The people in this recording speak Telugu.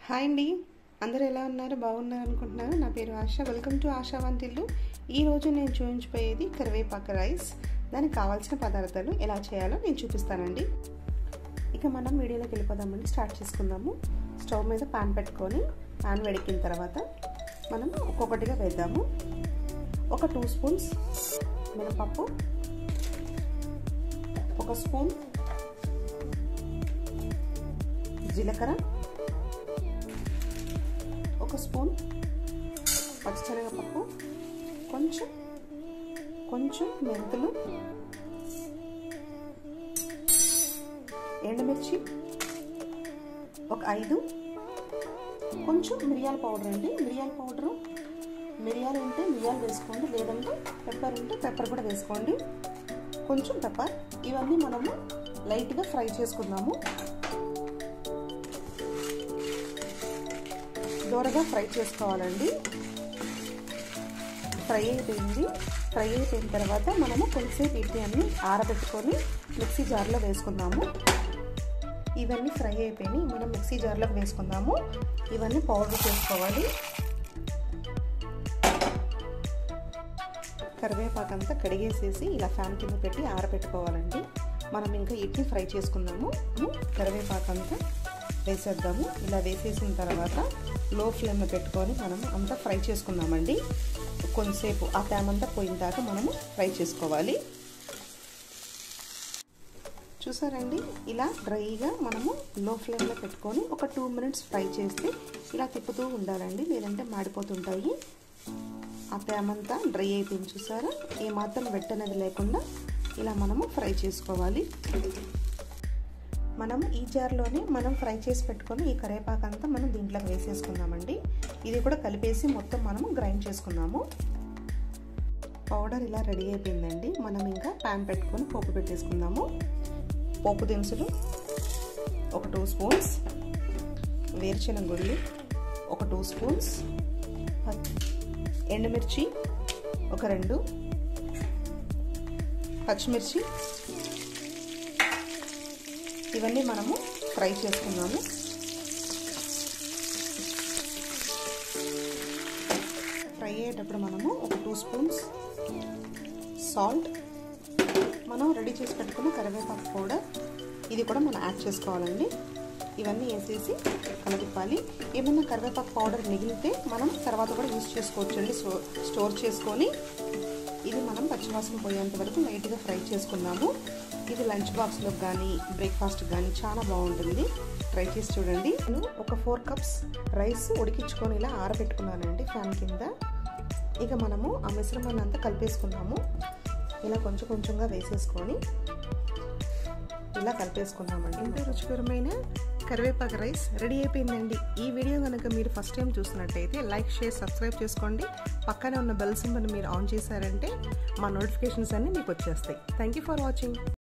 హాయ్ అండి అందరూ ఎలా ఉన్నారు బాగున్నారు అనుకుంటున్నారు నా పేరు ఆశ వెల్కమ్ టు ఆశా వంటిల్లు ఈరోజు నేను చూపించిపోయేది కరివేపాకు రైస్ దానికి కావాల్సిన పదార్థాలు ఎలా చేయాలో నేను చూపిస్తానండి ఇక మనం వీడియోలోకి వెళ్ళిపోదామండి స్టార్ట్ చేసుకుందాము స్టవ్ మీద పాన్ పెట్టుకొని పాన్ వేడెక్కిన తర్వాత మనం ఒక్కొక్కటిగా వేద్దాము ఒక టూ స్పూన్స్ మినపప్పు ఒక స్పూన్ జీలకర్ర ఒక స్పూన్ పచ్చిశనగపప్పు కొంచెం కొంచెం మెంతులు ఎండుమిర్చి ఒక ఐదు కొంచెం మిరియాల పౌడర్ అండి మిరియాల పౌడరు మిరియాలు ఉంటే మిరియాలు వేసుకోండి లేదంటే పెప్పర్ ఉంటే పెప్పర్ కూడా వేసుకోండి కొంచెం పెప్పర్ ఇవన్నీ మనము లైట్గా ఫ్రై చేసుకుందాము దూరగా ఫ్రై చేసుకోవాలండి ఫ్రై అయిపోయింది ఫ్రై అయిపోయిన తర్వాత మనము కొంచెంసేపు ఇడ్లీ అన్ని ఆరబెట్టుకొని మిక్సీ జార్లో వేసుకుందాము ఇవన్నీ ఫ్రై అయిపోయినాయి మనం మిక్సీ జార్లోకి వేసుకుందాము ఇవన్నీ పౌడర్ చేసుకోవాలి కరివేపాకు అంతా కడిగేసేసి ఇలా ఫ్యాన్ కింద పెట్టి ఆరబెట్టుకోవాలండి మనం ఇంకా ఇడ్లీ ఫ్రై చేసుకుందాము కరివేపాకు అంతా వేసేద్దాము ఇలా వేసేసిన తర్వాత లో ఫ్లేమ్లో పెట్టుకొని మనం అంతా ఫ్రై చేసుకుందామండి కొంతసేపు ఆ ప్యాన్ అంతా పోయిన దాకా మనము ఫ్రై చేసుకోవాలి చూసారండి ఇలా డ్రైగా మనము లో ఫ్లేమ్లో పెట్టుకొని ఒక టూ మినిట్స్ ఫ్రై చేస్తే ఇలా తిప్పుతూ ఉండాలండి లేదంటే మాడిపోతుంటాయి ఆ ప్యామ్ అంతా డ్రై అయిపోయింది చూసారా ఏమాత్రం వెట్టనేది లేకుండా ఇలా మనము ఫ్రై చేసుకోవాలి మనం ఈ జార్లోనే మనం ఫ్రై చేసి పెట్టుకొని ఈ కరేపాకు అంతా మనం దీంట్లోకి వేసేసుకుందామండి ఇది కూడా కలిపేసి మొత్తం మనము గ్రైండ్ చేసుకుందాము పౌడర్ ఇలా రెడీ అయిపోయిందండి మనం ఇంకా ప్యాన్ పెట్టుకొని పోపు పెట్టేసుకుందాము పోపు దినుసులు ఒక టూ స్పూన్స్ వేరుశెనగ గుళ్ళు ఒక టూ స్పూన్స్ ఎండుమిర్చి ఒక రెండు పచ్చిమిర్చి ఇవన్నీ మనము ఫ్రై చేసుకున్నాము ఫ్రై అయ్యేటప్పుడు మనము ఒక టూ స్పూన్స్ సాల్ట్ మనం రెడీ చేసి పెట్టుకున్న కరివేపాకు పౌడర్ ఇది కూడా మనం యాడ్ చేసుకోవాలండి ఇవన్నీ వేసేసి కలపాలి ఏమైనా కరివేపాకు పౌడర్ మిగిలితే మనం తర్వాత కూడా యూస్ చేసుకోవచ్చు అండి స్టోర్ చేసుకొని ఇది మనం పచ్చివాసన పోయేంత వరకు లైట్గా ఫ్రై చేసుకున్నాము ఇది లంచ్ బాక్స్లో కానీ బ్రేక్ఫాస్ట్ కానీ చాలా బాగుంటుంది ట్రై చేసి చూడండి నేను ఒక ఫోర్ కప్స్ రైస్ ఉడికించుకొని ఇలా ఆరబెట్టుకున్నానండి ఫ్యాన్ కింద ఇక మనము ఆ మిశ్రమాన్ని అంతా కలిపేసుకున్నాము ఇలా కొంచెం కొంచెంగా వేసేసుకొని ఇలా కలిపేసుకున్నామండి ఇంత రుచికరమైన కరివేపాకు రైస్ రెడీ అయిపోయిందండి ఈ వీడియో కనుక మీరు ఫస్ట్ టైం చూసినట్టయితే లైక్ షేర్ సబ్స్క్రైబ్ చేసుకోండి పక్కనే ఉన్న బెల్ సింబల్ మీరు ఆన్ చేశారంటే మా నోటిఫికేషన్స్ అన్నీ మీకు వచ్చేస్తాయి థ్యాంక్ యూ ఫర్ వాచింగ్